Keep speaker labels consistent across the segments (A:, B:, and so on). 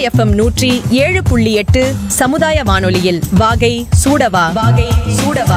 A: FM நூற்றி ஏழு புள்ளி எட்டு சமுதாய வானொலியில் வாகை சூடவா வாகை சூடவா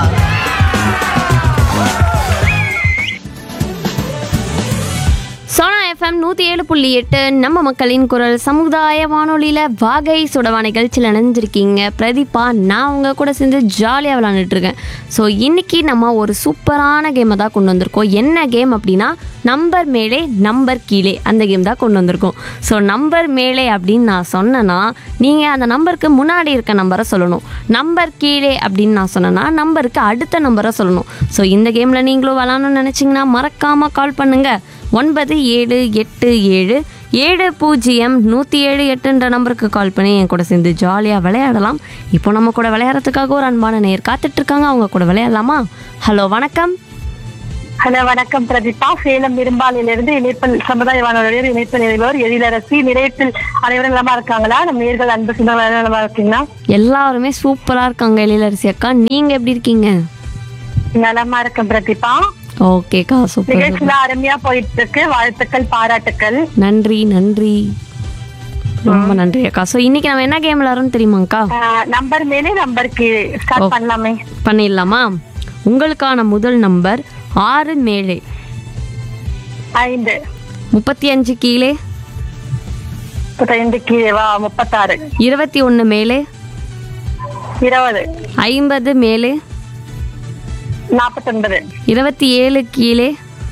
B: சோனா எஃப்எம் நூற்றி ஏழு புள்ளி எட்டு நம்ம மக்களின் குரல் சமுதாய வானொலியில் வாகை சுடவா நிகழ்ச்சியில் இணைஞ்சிருக்கீங்க பிரதீபா நான் உங்க கூட சேர்ந்து ஜாலியாக விளாண்டுட்டு இருக்கேன் ஸோ இன்னைக்கு நம்ம ஒரு சூப்பரான கேமை தான் கொண்டு வந்திருக்கோம் என்ன கேம் அப்படின்னா நம்பர் மேலே நம்பர் கீழே அந்த கேம் தான் கொண்டு வந்திருக்கோம் ஸோ நம்பர் மேலே அப்படின்னு நான் சொன்னேன்னா நீங்கள் அந்த நம்பருக்கு முன்னாடி இருக்க நம்பரை சொல்லணும் நம்பர் கீழே அப்படின்னு நான் சொன்னேன்னா நம்பருக்கு அடுத்த நம்பரை சொல்லணும் ஸோ இந்த கேமில் நீங்களும் விளாடணும்னு நினச்சிங்கன்னா மறக்காமல் கால் பண்ணுங்கள் ஒன்பது ஏழு எட்டு ஏழு ஏழு பூஜ்ஜியம் நூற்றி ஏழு எட்டுன்ற நம்பருக்கு கால் பண்ணி என் கூட சேர்ந்து ஜாலியாக விளையாடலாம் இப்போ நம்ம கூட விளையாடுறதுக்காக ஒரு அன்பான நேர் காத்துட்ருக்காங்க அவங்க கூட விளையாடலாமா ஹலோ வணக்கம்
C: ஹலோ வணக்கம் பிரதீபா சேலம் இரும்பாலிலிருந்து இணைப்பில் சமுதாய வானொலியில் இணைப்பு நிறைவர் எழிலரசி நிலையத்தில் அனைவரும் நலமா இருக்காங்களா நம்ம நேர்கள் அன்பு சொந்தங்கள் நலமா இருக்கீங்களா
B: எல்லாருமே சூப்பராக இருக்காங்க எழிலரசி அக்கா நீங்கள் எப்படி இருக்கீங்க
C: நலமா இருக்கேன் பிரதீபா
B: ஓகேக்கா சூப்பர்
C: நிகழ்ச்சியில அருமையா போயிட்டு இருக்கு வாழ்த்துக்கள் பாராட்டுக்கள்
B: நன்றி நன்றி ரொம்ப நன்றி அக்கா ஸோ இன்னைக்கு நம்ம என்ன கேம் விளாட்றோம்னு தெரியுமாங்க்கா
C: ஆஹ், நம்பர் மேலே நம்பர் கீழே ஸ்டார்ட் பண்ணலாமே
B: பண்ணிடலாமா உங்களுக்கான முதல் நம்பர் ஆறு மேலே
C: ஐந்து
B: முப்பத்தி அஞ்சு கீழே
C: முப்பத்தைந்து கீழே வா முப்பத்தாறு
B: இருபத்தி ஒன்று மேலே
C: இருபது
B: ஐம்பது மேலே
C: நாற்பத்தொன்பது
B: இருபத்தி ஏழு கீழே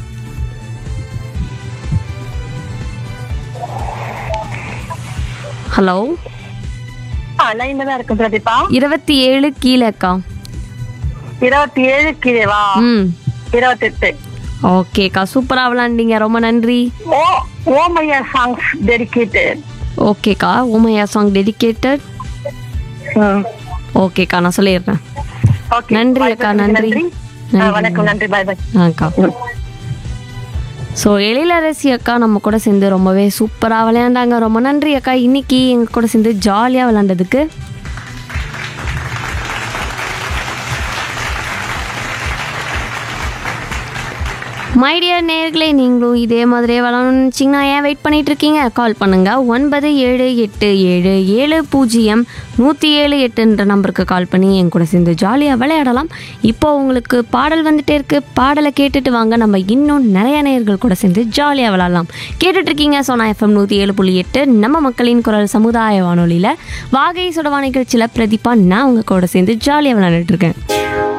B: ஹலோ
C: லைன்ல தான் இருக்கு பிரதீபா
B: இருபத்தி ஏழு கீழே அக்கா
C: இருபத்தி ஏழு கீழே வா
B: ம்
C: இருபத்தெட்டு
B: ஓகேக்கா சூப்பராக விளாண்டீங்க ரொம்ப நன்றி
C: ஓ ஓமையா சாங்ஸ் டெடிக்கேட்டட்
B: ஓகேக்கா ஓமையா சாங் டெடிகேட்டட் ஓகேக்கா நான் சொல்லிடுறேன்
C: ஓகே
B: நன்றி அக்கா, நன்றி.
C: ஆ, வணக்கம் நன்றி பாய் பாய்
B: ஆக்கா ஸோ எழிலரசி அக்கா நம்ம கூட சேர்ந்து ரொம்பவே சூப்பராக விளையாண்டாங்க ரொம்ப நன்றி அக்கா இன்னைக்கு எங்கள் கூட சேர்ந்து ஜாலியாக விளையாண்டதுக்கு மைடியர் நேர்களே நீங்களும் இதே மாதிரியே விளாடணும்னு நினச்சிங்கன்னா ஏன் வெயிட் பண்ணிட்டு இருக்கீங்க கால் பண்ணுங்க ஒன்பது ஏழு எட்டு ஏழு ஏழு பூஜ்ஜியம் நூற்றி ஏழு எட்டுன்ற நம்பருக்கு கால் பண்ணி என் கூட சேர்ந்து ஜாலியாக விளையாடலாம் இப்போ உங்களுக்கு பாடல் வந்துட்டே இருக்கு பாடலை கேட்டுட்டு வாங்க நம்ம இன்னும் நிறைய நேயர்கள் கூட சேர்ந்து ஜாலியாக விளையாடலாம் கேட்டுட்டு இருக்கீங்க சோனா எஃப்எம் நூற்றி ஏழு புள்ளி எட்டு நம்ம மக்களின் குரல் சமுதாய வானொலியில் வாகை சுடவா நிகழ்ச்சியில் பிரதீபா நான் உங்கள் கூட சேர்ந்து ஜாலியாக விளையாண்டுட்டு இருக்கேன்